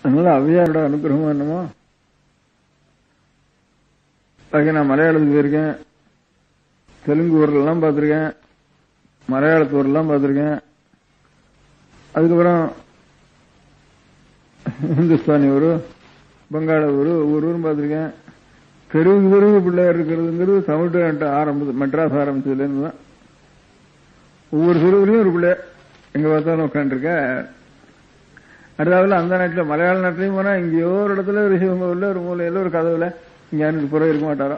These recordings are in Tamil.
அதனால அவ்வையாரோட அனுகிரகம் என்னமோ அதுக்கு நான் மலையாளத்துக்கு போயிருக்கேன் தெலுங்கு ஊர்லாம் பார்த்துருக்கேன் மலையாளத்து ஊர்லாம் பார்த்துருக்கேன் அதுக்கப்புறம் ஹிந்துஸ்தானி ஊர் பங்காள ஊர் ஒவ்வொரு ஊரும் பார்த்துருக்கேன் தெருவுக்கு தெருவு பிள்ளையார் இருக்கிறதுங்கிறது தமிழ்நாட்டு ஆரம்பிச்சு மெட்ராஸ் ஆரம்பிச்சதுலேருந்து தான் ஒவ்வொரு தெருவுலையும் ஒரு பிள்ளையார் எங்க பார்த்தாலும் உட்காந்துருக்க அடுத்தாவில் அந்த நாட்டில் மலையாள நாட்டிலையும் போனா இங்கேயோ ஒரு இடத்துல ஒரு சிவங்கூர்ல ஒரு மூலையில ஒரு கதவுல இங்க யாருக்கு புறம் இருக்க மாட்டாரோ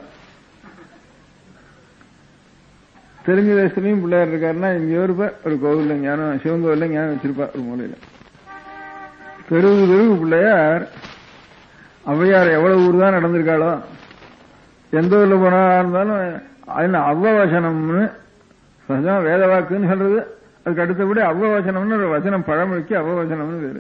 தெலுங்கு தேசத்துலயும் பிள்ளையார் இருக்காருன்னா இங்கேயோ இருப்ப ஒரு கோவில்ல ஞானம் சிவன் கோவில்ல ஞானம் வச்சிருப்பா ஒரு மூலையில தெருவு தெருவு பிள்ளையார் ஔவையார் எவ்வளவு ஊர் தான் நடந்திருக்காளோ எந்த ஊர்ல போனா இருந்தாலும் அதுல அவ்வவசனம்னு சகஜமா வேத வாக்குன்னு சொல்றது அதுக்கு அடுத்தபடி அவ்வவசனம்னு ஒரு வசனம் பழமொழிக்கு அவ்வவசனம்னு பேரு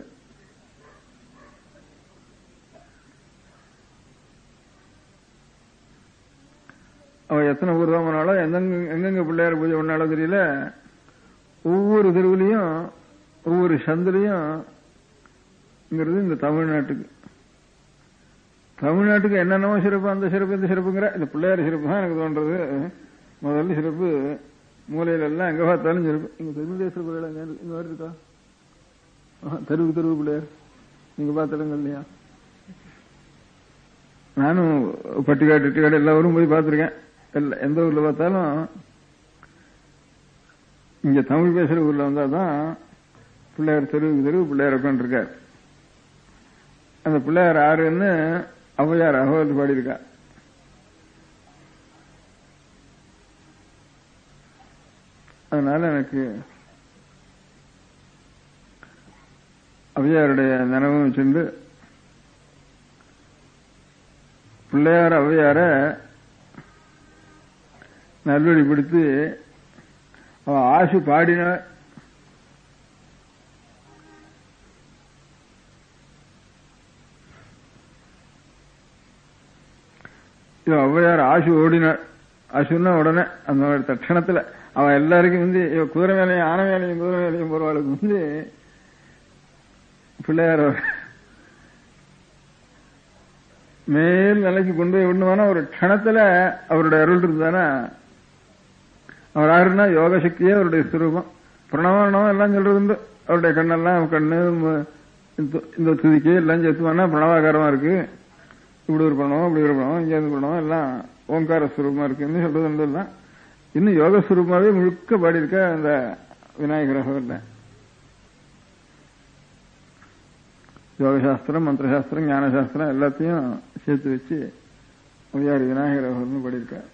அவ எத்தனை ஊர் தான் போனாலும் எங்கெங்க எங்கெங்க பிள்ளையார் பூஜை பண்ணாலும் தெரியல ஒவ்வொரு தெருவுலையும் ஒவ்வொரு சந்திலையும் இந்த தமிழ்நாட்டுக்கு தமிழ்நாட்டுக்கு என்னென்னமோ சிறப்பு அந்த சிறப்பு இந்த சிறப்புங்கிற இந்த பிள்ளையார் சிறப்பு தான் எனக்கு தோன்றது முதல்ல சிறப்பு மூலையில எல்லாம் எங்க பார்த்தாலும் சிறப்பு இங்க தெலுங்குதேச பிள்ளைகள் எங்க இங்க வேற இருக்கா ஆஹா, தெருவுக்கு தெருவு பிள்ளையார் நீங்க பார்த்துடுங்க இல்லையா நானும் பட்டிக்காடு இட்டிக்காடு எல்லா ஊரும் போய் பார்த்திருக்கேன் எல்லா- எந்த ஊர்ல பார்த்தாலும் இங்க தமிழ் பேசுற ஊர்ல வந்தாதான் பிள்ளையார் தெருவுக்கு தெருவு பிள்ளையார் உட்காந்துருக்கார் அந்த பிள்ளையார் ஆறுன்னு ஔவையார் அகவல் பாடியிருக்கா அதனால எனக்கு ஔவையாருடைய நினைவும் சென்று பிள்ளையார் ஔவையார நல்வழிப்படுத்தி அவ ஆசு பாடின இது ஔவையார் ஆசு ஓடினார் ஆசுன்னா உடனே அந்த மாதிரி தட்சணத்துல அவன் எல்லாருக்கும் வந்து இவ குதிரை மேலையும் ஆனை மேலையும் குதிரை மேலையும் போறவாளுக்கு வந்து பிள்ளையார் மேல் நிலைக்கு கொண்டு போய் விடணுமானா ஒரு க்ஷணத்துல அவருடைய அருள் இருந்தானா அவர் யாருன்னா யோக சக்தியே அவருடைய சுரூபம் பிரணவம் எல்லாம் சொல்றது உண்டு அவருடைய கண்ணெல்லாம் கண்ணு ம- இந்த- இந்த துதிக்கு எல்லாம் சேர்த்துவானா பிரணவாகாரமா இருக்கு இப்படி ஒரு பிரணவம் இப்படி ஒரு பிரணவம் இங்க இருந்து பிரணவம் எல்லாம் ஓங்கார சுரூபமா இருக்குன்னு சொல்றது உண்டு எல்லாம் இன்னும் யோக சுரூபமாவே முழுக்க பாடி இருக்க அந்த விநாயகர் இல்லை யோகசாஸ்திரம் மந்திரசாஸ்திரம் ஞானசாஸ்திரம் எல்லாத்தையும் சேர்த்து வச்சு ஐயாறு விநாயகர் அவர்னு பாடியிருக்கார்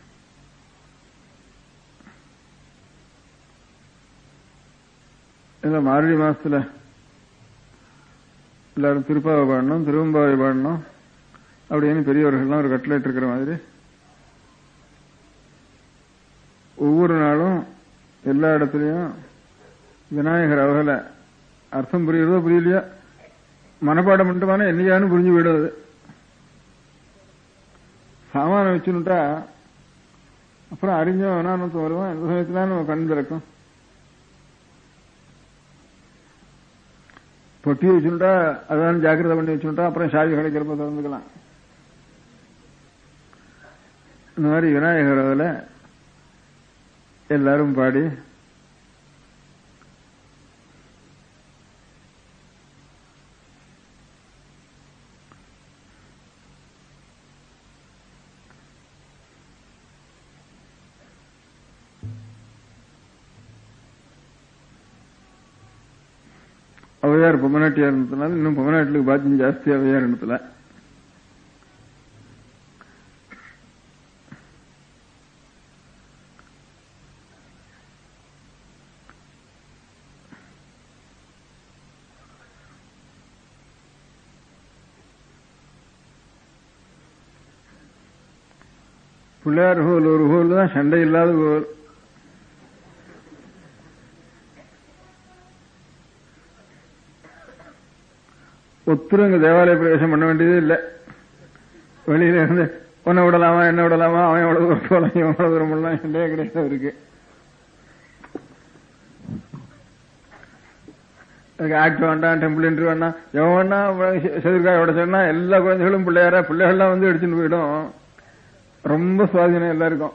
இந்த மார்கழி மாசத்துல எல்லாரும் திருப்பாவை பாடணும் திருவம்பாவை பாடணும் அப்படின்னு பெரியவர்கள்லாம் ஒரு கட்லெட் இருக்கிற மாதிரி ஒவ்வொரு நாளும் எல்லா இடத்துலயும் விநாயகர் அவர்களை அர்த்தம் புரியுறதோ புரியலையோ மனப்பாடம் பண்ணிட்டுமான என்னைக்கானு புரிஞ்சு போயிடும் அது சாமானம் வச்சுனுட்டா அப்புறம் அறிஞ்சோம் அனானத்தம் வருவான் எந்த சமயத்துல நம்ம கண் திறக்கும் பொட்டி வச்சுட்டா அதான் ஜாக்கிரதை பண்ணி வச்சுட்டா அப்புறம் சாவி கிடைக்கிறப்ப திறந்துக்கலாம் இந்த மாதிரி விநாயகர் அதில் எல்லாரும் பாடி அவையார் பொம்மநாட்டியா இருந்ததுனால இன்னும் பொம்மநாட்டுக்கு பாத்தியம் ஜாஸ்தி அவையார் இருந்ததுல பிள்ளையார் ஹோல் ஒரு ஹோல் தான் சண்டை இல்லாத ஹோல் ஒத்துரும் இங்க தேவாலய பிரவேசம் பண்ண வேண்டியதே இல்லை வெளியில இருந்து உன்னை விடலாமா என்ன விடலாமா அவன் எவ்வளவு தூரம் போலாம் இவன் எவ்வளவு தூரம் பண்ணலாம் சண்டையே கிடையாது இருக்கு அதுக்கு ஆக்ட் வேண்டாம் டெம்பிள் என்ட்ரி வேண்டாம் எவன் வேணா செதிர்காய் உடச்சோன்னா எல்லா குழந்தைகளும் பிள்ளையாரா பிள்ளைகள்லாம் வந்து எடுத்துட்டு போயிடும் ரொம்ப சுவாதீனம் எல்லாருக்கும்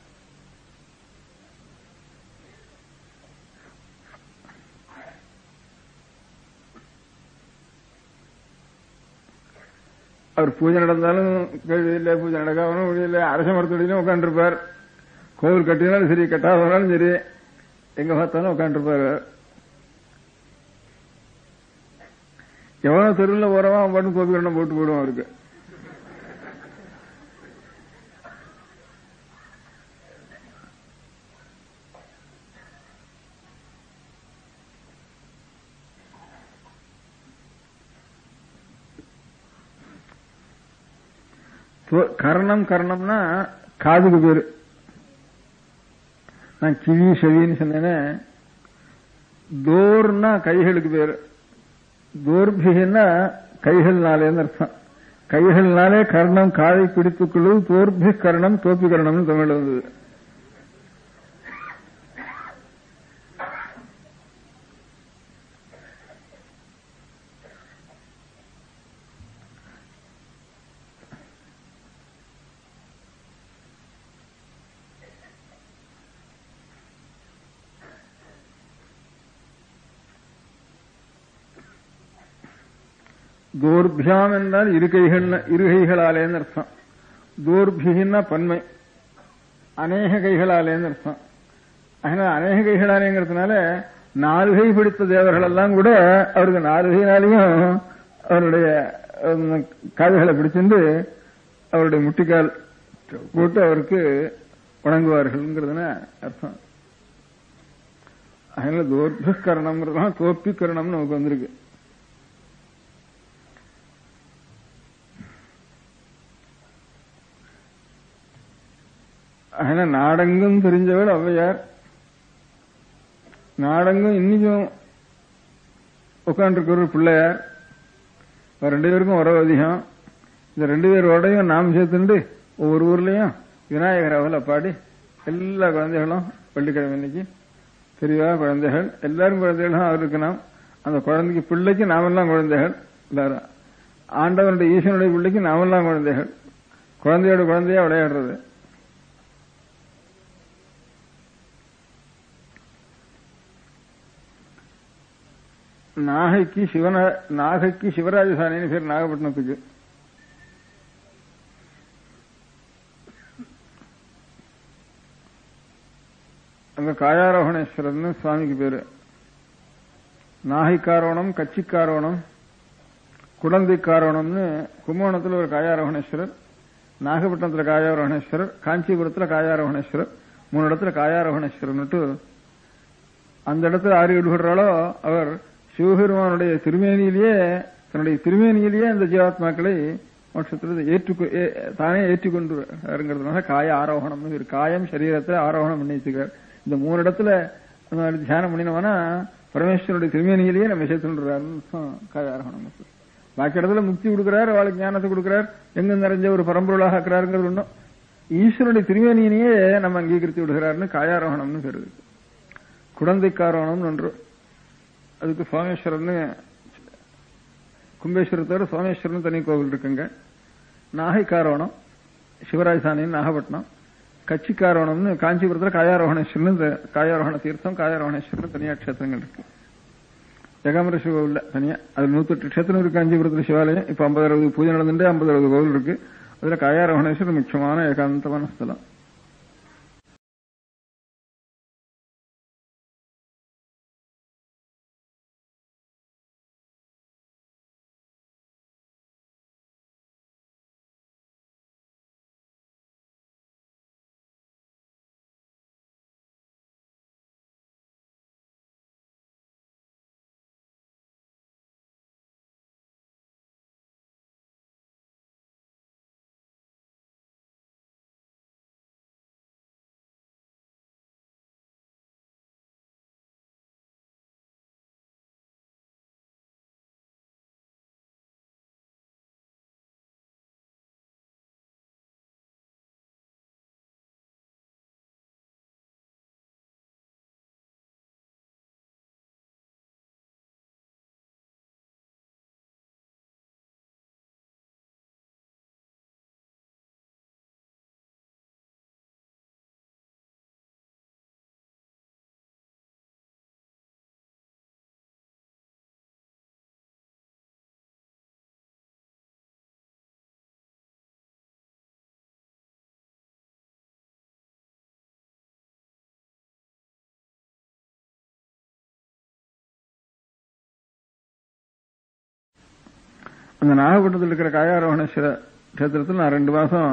அவர் பூஜை நடந்தாலும் கேள்வி இல்லை பூஜை நடக்காமலும் இல்லை அரச மரத்தடியிலும் உட்காந்துருப்பார் கோவில் கட்டினாலும் சரி கட்டாதனாலும் சரி எங்க பார்த்தாலும் உட்காந்துருப்பார் எவனோ தெருவில் போறவன் அவன் பாட்டு கோபிகரணம் போட்டு போயிடுவான் அவருக்கு துவ- கர்ணம் கர்ணம்னா காதுக்கு பேரு நான் கிவி செவின்னு சொன்னேனே தோர்னா கைகளுக்கு பேரு தோர்பிகின்னா கைகள்னாலேன்னு அர்த்தம் கைகள்னாலே கர்ணம் காதை பிடித்துக் கொள்வது தோர்பி கர்ணம் தோப்பி கர்ணம்னு தமிழ்ல வந்தது தோர்பியாம் என்றால் இரு கைகள் இரு கைகளாலேன்னு அர்த்தம் தோர்பிகின்னா பன்மை அநேக கைகளாலேன்னு அர்த்தம் அதனால அநேக கைகளாலேங்கிறதுனால நாலு கை பிடித்த தேவர்கள் எல்லாம் கூட அவருக்கு நாலு கையினாலையும் அவருடைய உம், காதுகளை பிடிச்சிட்டு அவருடைய முட்டிக்கால் போட்டு அவருக்கு வணங்குவார்கள்ங்கிறதுன அர்த்தம் அதனால தோர்பிகரணம்ங்கிறதுலாம் தோப்பிக்கரணம் நமக்கு வந்திருக்கு அதனால நாடெங்கும் தெரிஞ்சவர் ஔவையார் நாடெங்கும் இன்னைக்கும் உட்காந்துருக்கிற பிள்ளையார் இப்ப ரெண்டு பேருக்கும் உறவு அதிகம் இந்த ரெண்டு பேரோடையும் நாம் சேர்த்துண்டு ஒவ்வொரு ஊர்லயும் விநாயகர் அவல பாடி எல்லா குழந்தைகளும் வெள்ளிக்கிழமை இன்னைக்கு பெரியவா குழந்தைகள் எல்லாரும் குழந்தைகளும் அவருக்கு நாம் அந்த குழந்தைக்கு பிள்ளைக்கு நாமெல்லாம் குழந்தைகள் எல்லாரும் ஆண்டவனுடைய ஈசனுடைய பிள்ளைக்கு நாமெல்லாம் குழந்தைகள் குழந்தையோட குழந்தையா விளையாடுறது நாகைக்கு சிவன நாகைக்கு சிவராஜசானின்னு பேர் நாகப்பட்டினத்துக்கு அங்க காயாரோகணேஸ்வரர்னு சுவாமிக்கு பேரு நாகைக்காரோணம் கச்சிக்காரோணம் குடந்தைக்காரோணம்னு கும்பகோணத்துல ஒரு காயாரோகணேஸ்வரர் நாகப்பட்டினத்துல காயாரோகணேஸ்வரர் காஞ்சிபுரத்துல காயாரோகணேஸ்வரர் மூணு இடத்துல காயாரோகணேஸ்வரர்னுட்டு அந்த இடத்துல ஆறு ஈடுபடுறாளோ அவர் சிவபெருமானுடைய திருமேனியிலேயே தன்னுடைய திருமேனியிலேயே அந்த ஜீவாத்மாக்களை மோட்சத்தில் ஏற்று தானே ஏற்றுக்கொண்டு காய ஆரோகணம்னு ஒரு காயம் சரீரத்தை ஆரோகணம் பண்ணி வச்சுக்கிறார் இந்த மூணு இடத்துல நம்ம தியானம் பண்ணினோம்னா பரமேஸ்வரனுடைய திருமேனியிலேயே நம்ம சேர்த்துன்றாருன்னு காய ஆரோகணம் பாக்கி இடத்துல முக்தி கொடுக்கிறார் அவளுக்கு ஞானத்தை கொடுக்கிறார் எங்க நிறைஞ்ச ஒரு பரம்பொருளாக ஆக்குறாருங்கிறது ஒண்ணும் ஈஸ்வரனுடைய திருமேனியிலேயே நம்ம அங்கீகரித்து விடுகிறாருன்னு காயாரோகணம்னு பேரு குழந்தைக்காரோணம் ஒன்று அதுக்கு சோமேஸ்வரர்னு கும்பேஸ்வரத்தோட சோமேஸ்வரன் தனி கோவில் இருக்குங்க நாகைக்காரோணம் சிவராஜசானின்னு நாகப்பட்டினம் கச்சிக்காரோணம்னு காஞ்சிபுரத்தில் காயாரோகணேஸ்வரன் இந்த காயாரோகண தீர்த்தம் காயாரோகணேஸ்வரன் தனியா க்ஷேத்திரங்கள் இருக்கு ஜெகாமர சிவகோவில் தனியா அது நூத்தெட்டு க்ஷேத்திரம் இருக்கு காஞ்சிபுரத்தில் சிவாலயம் இப்ப ஐம்பது அறுபது பூஜை நடந்துட்டு ஐம்பது அறுபது கோவில் இருக்கு அதுல காயாரோகணேஸ்வரர் முக்கியமான ஏகாந்தமான ஸ்தலம் அந்த நாகப்பட்டினத்தில் இருக்கிற காயாரோகணேஸ்வர கஷேத்திரத்தில் நான் ரெண்டு மாசம்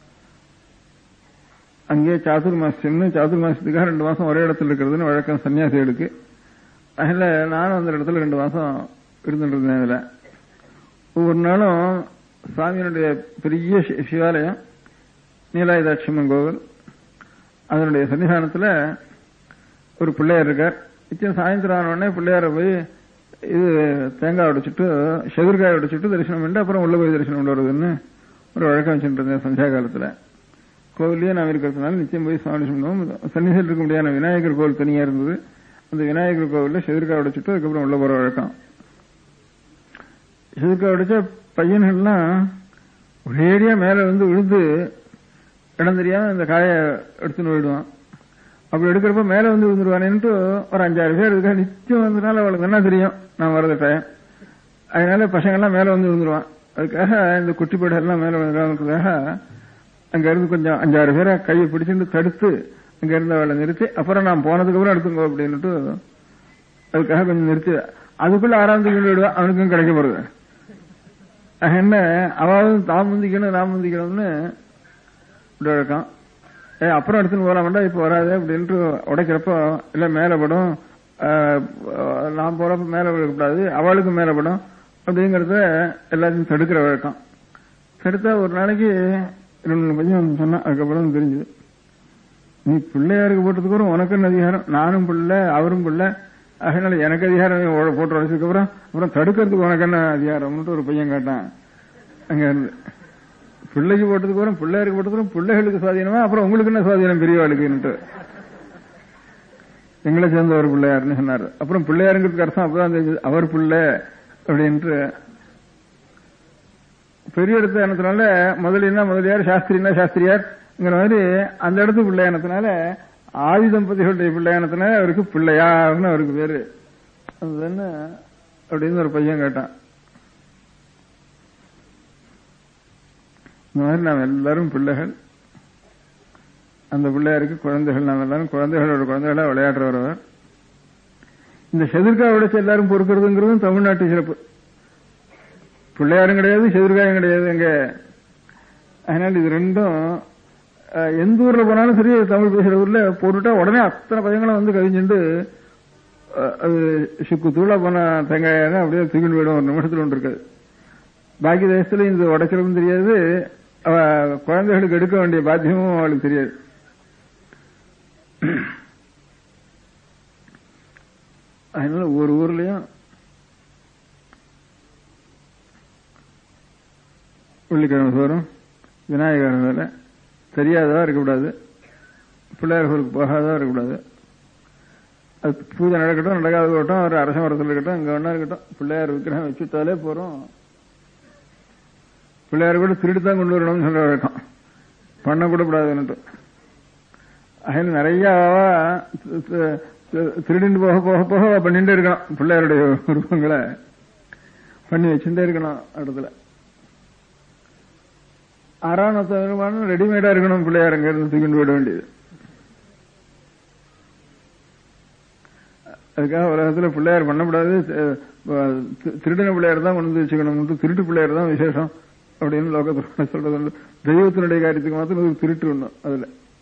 அங்கேயே சாத்துர் மாசம்னு சாத்துர் மாசத்துக்காக ரெண்டு மாசம் ஒரே இடத்துல இருக்கிறதுன்னு வழக்கம் சன்னியாசிகளுக்கு அதில் நானும் அந்த இடத்துல ரெண்டு மாசம் இருந்துட்டு இருந்தேன் அதில் ஒவ்வொரு நாளும் சுவாமியினுடைய பெரிய சி- சிவாலயம் நீலாயுதாட்சியம்மன் கோவில் அதனுடைய சன்னிதானத்தில் ஒரு பிள்ளையார் இருக்கார் நிச்சயம் சாயந்தரம் ஆன உடனே பிள்ளையாரை போய் இது தேங்காய் உடைச்சிட்டு செதுர்காய் உடைச்சிட்டு தரிசனம் பண்ணிட்டு அப்புறம் உள்ள போய் தரிசனம் கொண்டு வருதுன்னு ஒரு வழக்கம் வச்சுட்டு இருந்தேன் சந்தியா காலத்தில் கோவிலே நான் இருக்கிறதுனால நிச்சயம் போய் சுவாமி பண்ணுவோம் சன்னிதியில் இருக்க முடியாத விநாயகர் கோவில் தனியா இருந்தது அந்த விநாயகர் கோவில்ல செதுர்காய் உடைச்சிட்டு அதுக்கப்புறம் உள்ள போற வழக்கம் செதுர்காய் உடைச்ச பையன்கள்லாம் ஒரேடியா மேல வந்து விழுந்து இடம் தெரியாம இந்த காயை எடுத்துன்னு போயிடுவான் அப்படி எடுக்கிறப்ப மேல வந்து விழுந்துருவானேன்ட்டு ஒரு அஞ்சாறு பேர் இருக்கா நிச்சயம் வந்ததுனால அவளுக்கு என்ன தெரியும் நான் வரது டைம் அதனால பசங்கள்லாம் மேல வந்து விழுந்துருவான் அதுக்காக இந்த குட்டிப்படை எல்லாம் மேல விழுந்துருவாங்கிறதுக்காக அங்க இருந்து கொஞ்சம் அஞ்சாறு பேரை கையை பிடிச்சிட்டு தடுத்து அங்க இருந்து அவளை நிறுத்தி அப்புறம் நான் போனதுக்கு அப்புறம் எடுத்துக்கோ அப்படின்னுட்டு அதுக்காக கொஞ்சம் நிறுத்தி அதுக்குள்ள ஆறாம் தேதி விடுவா அவனுக்கும் கிடைக்க போறது ஆக என்ன அவாவும் தான் முந்திக்கணும் நான் முந்திக்கணும்னு இப்படி வழக்கம் ஏ அப்புறம் எடுத்துன்னு போலாமண்டா இப்ப வராது அப்படின்ட்டு உடைக்கிறப்போ இல்ல மேல படும் ஆஹ், நான் போறப்ப மேல விழக்கூடாது அவளுக்கு மேல படும் அப்படிங்கறத எல்லாத்தையும் தடுக்கிற வழக்கம் தடுத்தா ஒரு நாளைக்கு ரெண்டு மூணு பையன் சொன்னான் அதுக்கப்புறம் தெரிஞ்சது நீ பிள்ளையாருக்கு போட்டதுக்கு அப்புறம் உனக்கு என்ன அதிகாரம் நானும் பிள்ளை அவரும் பிள்ளை அதனால எனக்கு அதிகாரம் நீ உட- போட்டு உடச்சதுக்கு அப்புறம் அப்புறம் தடுக்கிறதுக்கு உனக்கு என்ன அதிகாரம்னு ஒரு பையன் கேட்டான் அங்க இருந்து பிள்ளைக்கு போட்டதுக்கு அப்புறம் பிள்ளையாருக்கு போட்டதுக்கு அப்புறம் பிள்ளைகளுக்கு சுவாதீனமா அப்புறம் உங்களுக்கு என்ன சுவாதீனம் பெரியவாளுக்குன்னுட்டு எங்களை சேர்ந்த ஒரு பிள்ளையாருன்னு சொன்னாரு அப்புறம் பிள்ளையாருங்கிறதுக்கு அர்த்தம் அப்பதான் தெரிஞ்சது அவர் பிள்ளை அப்படின்ட்டு பெரிய இடத்து எனத்தினால முதலினா முதலியார் சாஸ்திரினா சாஸ்திரியார்ங்கிற மாதிரி அந்த இடத்து பிள்ளையானத்தினால ஆதி தம்பதிகளுடைய பிள்ளையானத்தினால அவருக்கு பிள்ளையார்னு அவருக்கு பேரு அது என்ன அப்படின்னு ஒரு பையன் கேட்டான் இந்த மாதிரி நாம் எல்லாரும் பிள்ளைகள் அந்த பிள்ளையாருக்கு குழந்தைகள் நாம் எல்லாரும் குழந்தைகளோட குழந்தைகளா விளையாடுறவர் இந்த செதிர்காய் உடைச்சு எல்லாரும் பொறுக்கிறதுங்கிறதும் தமிழ்நாட்டு சிறப்பு பிள்ளையாரும் கிடையாது செதிர்காயும் கிடையாது எங்க அதனால இது ரெண்டும் அஹ், எந்த ஊர்ல போனாலும் சரி தமிழ் பேசுற ஊர்ல போட்டுட்டா உடனே அத்தனை பையங்களும் வந்து கவிஞ்சுண்டு அஹ், அது சுக்கு தூளா போன தேங்காயாக அப்படியே தூக்கிட்டு போயிடும் ஒரு நிமிஷத்துல ஒன்று இருக்காது பாக்கி தேசத்துல இந்த உடைக்கிறதும் தெரியாது அவ குழந்தைகளுக்கு எடுக்க வேண்டிய பாத்தியமும் அவளுக்கு தெரியாது அதனால ஒரு ஊர்லயும் வெள்ளிக்கிழமை சோறும் விநாயகர் வேலை தெரியாததா இருக்கக்கூடாது பிள்ளையார் கோயிலுக்கு போகாததா இருக்கக்கூடாது அது பூஜை நடக்கட்டும் நடக்காத இருக்கட்டும் ஒரு அரச மரத்தில் இருக்கட்டும் இங்க ஒன்றா இருக்கட்டும் பிள்ளையார் விக்கிரகம் வச்சுட்டாலே போறோம் பிள்ளையார் கூட திருடி தான் கொண்டு வரணும்னு சொல்ற வழக்கம் பண்ண கூட கூடாதுன்னுட்டு அதில் நிறைய தி- தி- தி- திருடிண்டு போக போக போக பண்ணிட்டே இருக்கணும் பிள்ளையாருடைய உருவங்களை பண்ணி வச்சுட்டே இருக்கணும் இடத்துல ஆறாம் வருமானம் ரெடிமேடா இருக்கணும் பிள்ளையார் அங்க இருந்து தூக்கிட்டு போயிட வேண்டியது அதுக்காக உலகத்துல பிள்ளையார் பண்ணக்கூடாது அஹ், தி- திருடின பிள்ளையார் தான் கொண்டு வந்து வச்சுக்கணும் திருட்டு பிள்ளையார் தான் விசேஷம் அப்படின்னு லோகத்துல சொல்றது உண்டு. தெய்வத்தினுடைய காரியத்துக்கு மாத்திரம் ஒரு திருட்டு ஒண்ணும் அதுல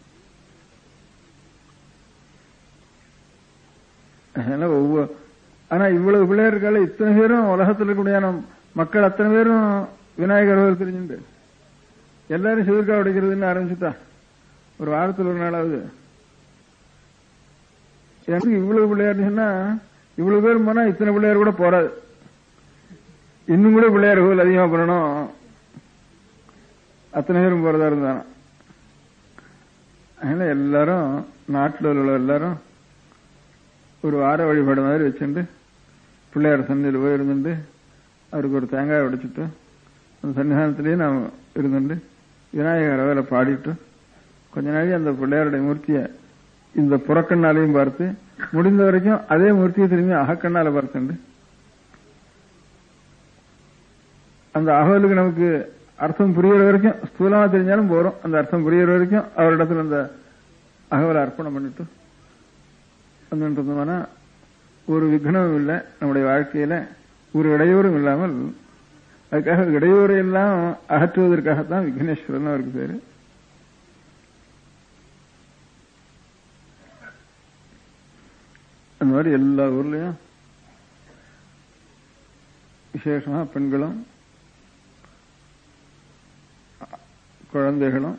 அதனால ஒவ்வொரு ஆனா இவ்வளவு பிள்ளையார் இருக்கால இத்தனை பேரும் உலகத்துல இருக்கக்கூடிய மக்கள் அத்தனை பேரும் விநாயகர் அவர் தெரிஞ்சுண்டு எல்லாரும் சிவர்கா உடைக்கிறதுன்னு ஆரம்பிச்சுட்டா ஒரு வாரத்தில் ஒரு நாளாவது எனக்கு இவ்வளவு பிள்ளையார் சொன்னா இவ்வளவு பேர் போனா இத்தனை பிள்ளையார் கூட போறாது இன்னும் கூட பிள்ளையார் கோவில் அதிகமா பண்ணணும் அத்தனை பேரும் போறதா இருந்தானா அதனால எல்லாரும் நாட்டில் உள்ள எல்லாரும் ஒரு வார வழிபாடு மாதிரி வச்சுட்டு பிள்ளையார் சன்னியில் போய் இருந்துட்டு அவருக்கு ஒரு தேங்காய் உடைச்சிட்டு அந்த சன்னிதானத்திலேயே நாம் இருந்துட்டு விநாயகர் அவரை பாடிட்டு கொஞ்ச நாளைக்கு அந்த பிள்ளையாருடைய மூர்த்தியை இந்த புறக்கண்ணாலையும் பார்த்து முடிந்த வரைக்கும் அதே மூர்த்தியை திரும்பி அகக்கண்ணால பார்த்துண்டு அந்த அகவலுக்கு நமக்கு அர்த்தம் புரியுற வரைக்கும் ஸ்தூலமா தெரிஞ்சாலும் போறோம் அந்த அர்த்தம் புரியுற வரைக்கும் அவரிடத்துல அந்த அகவலை அர்ப்பணம் பண்ணிட்டு வந்துட்டு இருந்தோம்னா ஒரு விக்னமும் இல்லை நம்முடைய வாழ்க்கையில ஒரு இடையூறும் இல்லாமல் அதுக்காக இடையூறை எல்லாம் அகற்றுவதற்காகத்தான் விக்னேஸ்வரன் அவருக்கு பேரு அந்த மாதிரி எல்லா ஊர்லயும் விசேஷமா பெண்களும் குழந்தைகளும்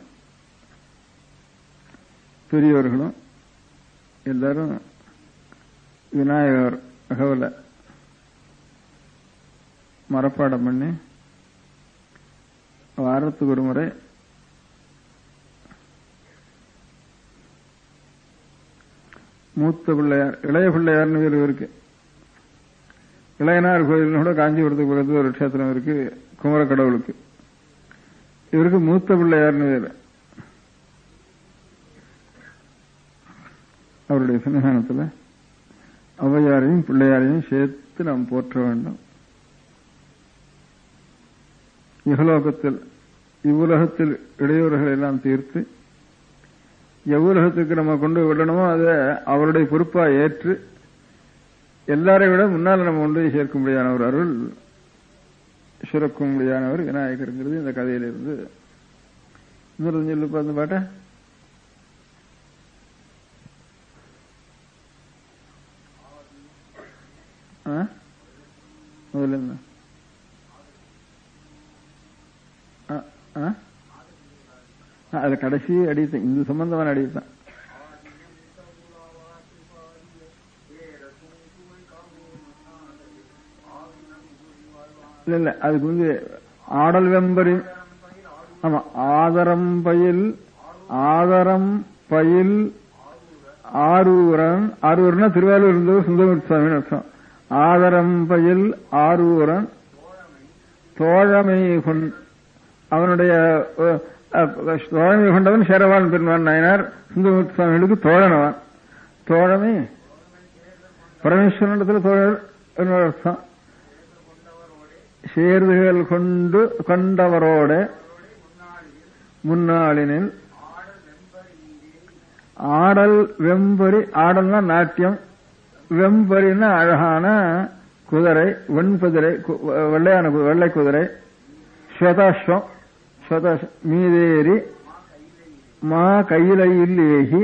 பெரியவர்களும் எல்லாரும் விநாயகர் தகவலை மரப்பாடம் பண்ணி வாரத்துக்கு ஒரு முறை மூத்த பிள்ளையார் இளைய பிள்ளையார்னு பேர் இருக்கு இளையனார் கோயில்னு கூட காஞ்சிபுரத்துக்கு பக்கத்துல ஒரு க்ஷேத்திரம் இருக்கு குமர கடவுளுக்கு இவருக்கு மூத்த பிள்ளையார்னு பேர் அவருடைய சன்னிதானத்துல ஔவையாரையும் பிள்ளையாரையும் சேர்த்து நாம் போற்ற வேண்டும் இகலோகத்தில் இவ்வுலகத்தில் இடையூறுகளை எல்லாம் தீர்த்து எவ்வுலகத்துக்கு நம்ம கொண்டு விடணுமோ அதை அவருடைய பொறுப்பா ஏற்று எல்லாரை விட முன்னால் நம்ம கொண்டு போய் சேர்க்கும்படியான ஒரு அருள் சுரக்கும்படியானவர் விநாயகருங்கிறது இந்த கதையிலிருந்து இன்னொரு சொல்லுப்பா அந்த பாட்ட முதல்ல என்ன அது கடைசி அடித்தான் இந்த சம்பந்தமான அடித்தான் இல்ல இல்ல அதுக்கு வந்து ஆடல் வெம்பரி ஆமா ஆதரம் பயில் ஆதரம் பயில் ஆரூரன் ஆரூரன்னா திருவாரூர் இருந்தது சுந்தரமூர்த்தி சுவாமின்னு அர்த்தம் ஆதரம் பயில் ஆரூரன் தோழமை கொண் அவனுடைய தோழமை கொண்டவன் சேரவான் பெருமான் நாயனார் சுந்தரமூர்த்தி சுவாமிகளுக்கு தோழனவன் தோழமை பரமேஸ்வரனிடத்தில் தோழர் என்னோட அர்த்தம் சேர்துகள் கொண்டு கொண்டவரோட முன்னாளினில் ஆடல் வெம்பரி ஆடல்னா நாட்டியம் வெம்பரின்னா அழகான குதிரை வெண்குதிரை வெள்ளையான வெள்ளை குதிரை ஸ்வதாஸ்வம் ஸ்வதாஸ் மீதேறி மா கையிலையில் ஏகி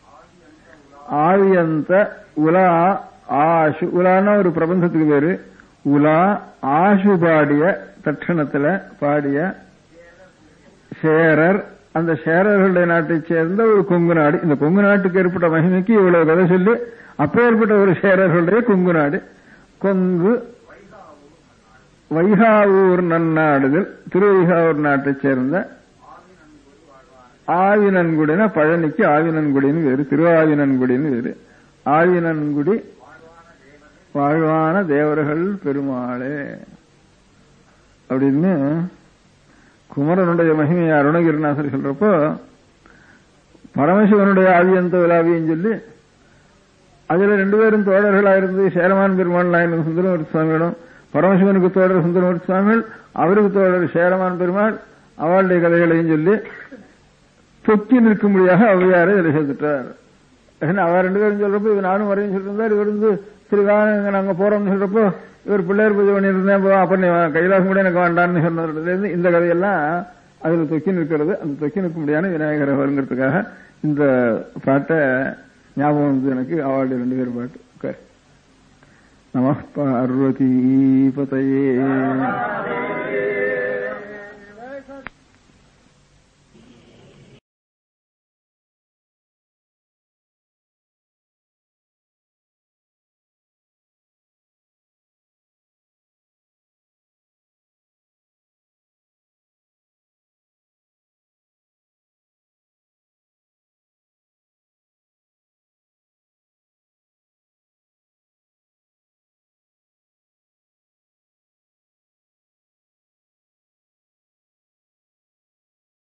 ஆவியந்த உலா ஆஷு உலான்னா ஒரு பிரபந்தத்துக்கு பேரு உலா ஆஷு பாடிய தட்சணத்துல பாடிய சேரர் அந்த சேரர்களுடைய நாட்டைச் சேர்ந்த ஒரு கொங்கு நாடு இந்த கொங்கு நாட்டுக்கு ஏற்பட்ட மகிமைக்கு இவ்வளவு கதை சொல்லி அப்பேற்பட்ட ஒரு சேரர்களுடைய கொங்கு நாடு கொங்கு வைகாவூர் நன்னாடுதல் திருவைகாவூர் நாட்டைச் சேர்ந்த ஆவினன்குடினா பழனிக்கு ஆவினன்குடின்னு வேறு திருவாவினன்குடின்னு வேறு ஆவினன்குடி வாழ்வான தேவர்கள் பெருமாளே அப்படின்னு குமரனுடைய மகிமையை அருணகிரிநாதர் சொல்றப்போ பரமசிவனுடைய ஆவியந்த விழாவியும் சொல்லி அதுல ரெண்டு பேரும் தோழர்களா இருந்து சேரமான் பெருமாள் நாயன் சுந்தரமூர்த்தி சுவாமிகளும் பரமசிவனுக்கு தோழர் சுந்தரமூர்த்தி சுவாமிகள் அவருக்கு தோழர் சேரமான் பெருமாள் அவளுடைய கதைகளையும் சொல்லி தொக்கி நிற்கும்படியாக ஔவையாரை இதில் சேர்த்துட்டார் அவர் ரெண்டு பேரும் சொல்றப்போ இது நானும் வரையும் சொல்லிருந்தார் இவர் வந்து திருவாங்க நாங்க போறோம்னு சொல்றப்போ இவர் பிள்ளையார் பூஜை பண்ணியிருந்தேன் அப்ப நீ கைலாசம் கூட எனக்கு வேண்டாம்னு சொன்னதுலேருந்து இந்த கதையெல்லாம் அதுல தொக்கி நிற்கிறது அந்த தொக்கி நிற்க முடியாத விநாயகரை வருங்கிறதுக்காக இந்த பாட்டை ஞாபகம் வந்து எனக்கு அவார்டு ரெண்டு பேரும் பாட்டு நம பார்வதி பதையே